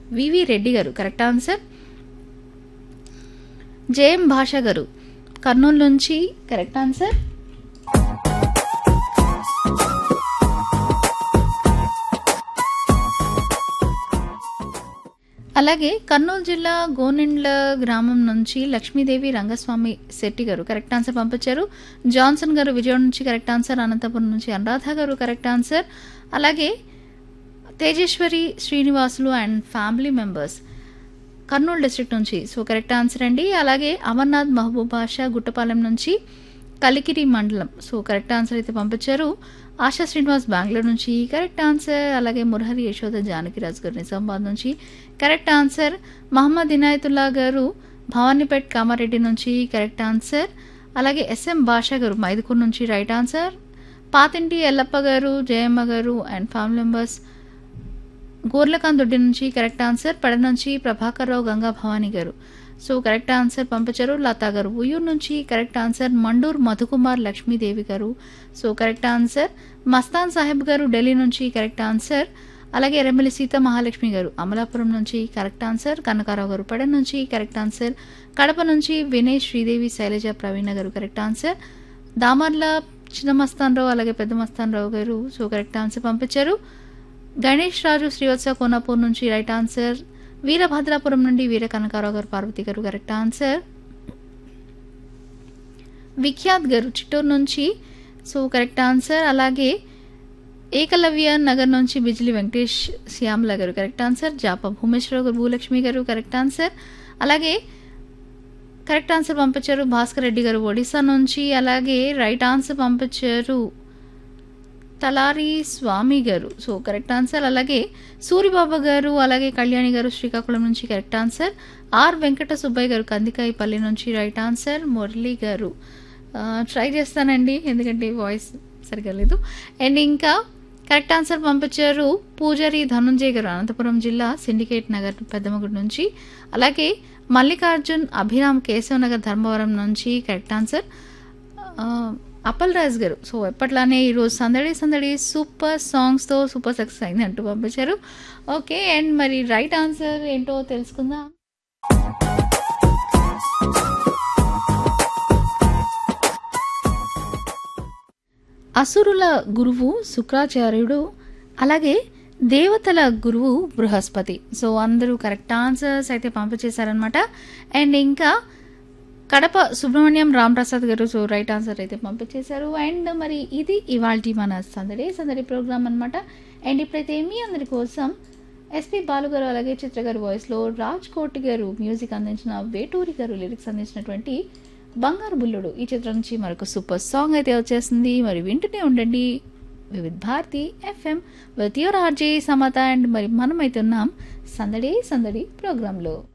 వివి రెడ్డి గారు correct answer JM భాష గారు కర్నూలు నుంచి కరెక్ట్ ఆన్సర్ అలాగే కర్నూలు జిల్లా గోనిండ్ల గ్రామం నుంచి లక్ష్మీదేవి రంగస్వామి శెట్టి గారు కరెక్ట్ ఆన్సర్ పంపించారు జాన్సన్ గారు విజయవాడ నుంచి కరెక్ట్ ఆన్సర్ అనంతపురం నుంచి అనురాధ గారు కరెక్ట్ ఆన్సర్ అలాగే Tejeshwari Srinivasulu and family members Kurnool district నుంచి సో కరెక్ట్ ఆన్సర్ అండి అలాగే అమర్నాథ్ మహబూబ్ బాషా గుట్టపాలెం నుంచి కలికిరి మండలం సో కరెక్ట్ ఆన్సర్ అయితే పంపించారు ఆశా శ్రీనివాస్ బెంగళూరు నుంచి కరెక్ట్ ఆన్సర్ అలాగే మురహరి యశోద జానకిరాజు గారు నిజామాబాద్ నుంచి కరెక్ట్ ఆన్సర్ మహమ్మద్ ఇనాయతుల్లా గారు భవానీపేట్ కామారెడ్డి నుంచి కరెక్ట్ ఆన్సర్ అలాగే ఎస్ఎం భాషా గారు మైదుకూరు నుంచి రైట్ ఆన్సర్ పాతింటి ఎల్లప్ప గారు జయమ్మ గారు అండ్ ఫ్యామిలీ మెంబర్స్ గోర్లకాంత్ దొడ్డి నుంచి కరెక్ట్ ఆన్సర్ పడ నుంచి ప్రభాకర్ రావు గంగా భవానీ గారు సో కరెక్ట్ ఆన్సర్ పంపించారు లతా గారు ఉయ్యూరు నుంచి కరెక్ట్ ఆన్సర్ మండూర్ మధుకుమార్ లక్ష్మీదేవి గారు so correct answer Mastan Saheb గారు ఢిల్లీ నుంచి కరెక్ట్ ఆన్సర్ అలాగే ఎర్రమల్లి సీత మహాలక్ష్మి గారు అమలాపురం నుంచి కరెక్ట్ ఆన్సర్ కనకారావు గారు పడన్ నుంచి కరెక్ట్ ఆన్సర్ కడప నుంచి వినయ్ శ్రీదేవి శైలజ ప్రవీణ గారు కరెక్ట్ ఆన్సర్ దామర్ల చిన్న మస్తాన్ రావు అలాగే పెద్ద మస్తాన్ రావు గారు సో కరెక్ట్ ఆన్సర్ పంపించారు గణేష్ రాజు శ్రీవత్స కోనాపూర్ నుంచి రైట్ ఆన్సర్ వీరభద్రాపురం నుండి వీర కనకారావు గారు పార్వతి గారు కరెక్ట్ ఆన్సర్ విఖ్యాత్ గారు చిత్తూరు నుంచి సో కరెక్ట్ ఆన్సర్ అలాగే ఏకలవ్య నగర్ నుంచి బిజిలి వెంకటేష్ శ్యామల గారు కరెక్ట్ ఆన్సర్ జాప భూమేశ్వరరావు గారు భూలక్ష్మి గారు కరెక్ట్ ఆన్సర్ అలాగే కరెక్ట్ ఆన్సర్ పంపించారు భాస్కర్ రెడ్డి గారు ఒడిశా నుంచి అలాగే రైట్ ఆన్సర్ పంపించారు తలారి స్వామి గారు సో కరెక్ట్ ఆన్సర్ అలాగే సూరిబాబా గారు అలాగే కళ్యాణి గారు శ్రీకాకుళం నుంచి correct answer R Venkata Subbaiah గారు కందికాయపల్లి నుంచి రైట్ ఆన్సర్ మురళి గారు ట్రై చేస్తానండి ఎందుకంటే వాయిస్ సరిగా లేదు అండ్ ఇంకా కరెక్ట్ ఆన్సర్ పంపించారు పూజారి ధనుంజయ్ గారు అనంతపురం జిల్లా సిండికేట్ నగర్ పెద్దమగుడి నుంచి అలాగే మల్లికార్జున్ అభిరామ్ కేశవ్ నగర్ ధర్మవరం నుంచి కరెక్ట్ ఆన్సర్ అప్పల్ రాజ్ గారు సో ఎప్పట్లానే ఈరోజు సందడి సందడి సూపర్ సాంగ్స్తో సూపర్ సక్సెస్ అయింది అంటూ పంపించారు ఓకే అండ్ మరి రైట్ ఆన్సర్ ఏంటో తెలుసుకుందాం అసురుల గురువు శుక్రాచార్యుడు అలాగే దేవతల గురువు బృహస్పతి సో అందరూ కరెక్ట్ ఆన్సర్స్ అయితే పంపించేశారనమాట అండ్ ఇంకా కడప సుబ్రహ్మణ్యం రామప్రసాద్ గారు సో రైట్ ఆన్సర్ అయితే పంపించేశారు అండ్ మరి ఇది ఇవాళ మన సందడి సందడి ప్రోగ్రామ్ అనమాట అండ్ ఇప్పుడైతే మీ అందరి కోసం ఎస్పి బాలు గారు అలాగే చిత్ర గారు వాయిస్లో రాజ్ కోటి గారు మ్యూజిక్ అందించిన వేటూరి గారు లిరిక్స్ అందించినటువంటి బంగారు బుల్లుడు ఈ చిత్రం నుంచి మరొక సూపర్ సాంగ్ అయితే వచ్చేసింది మరి వింటూనే ఉండండి Vividh Bharati FM with your RJ Samata and మరి మనమైతే ఉన్నాం సందడి సందడి ప్రోగ్రాంలో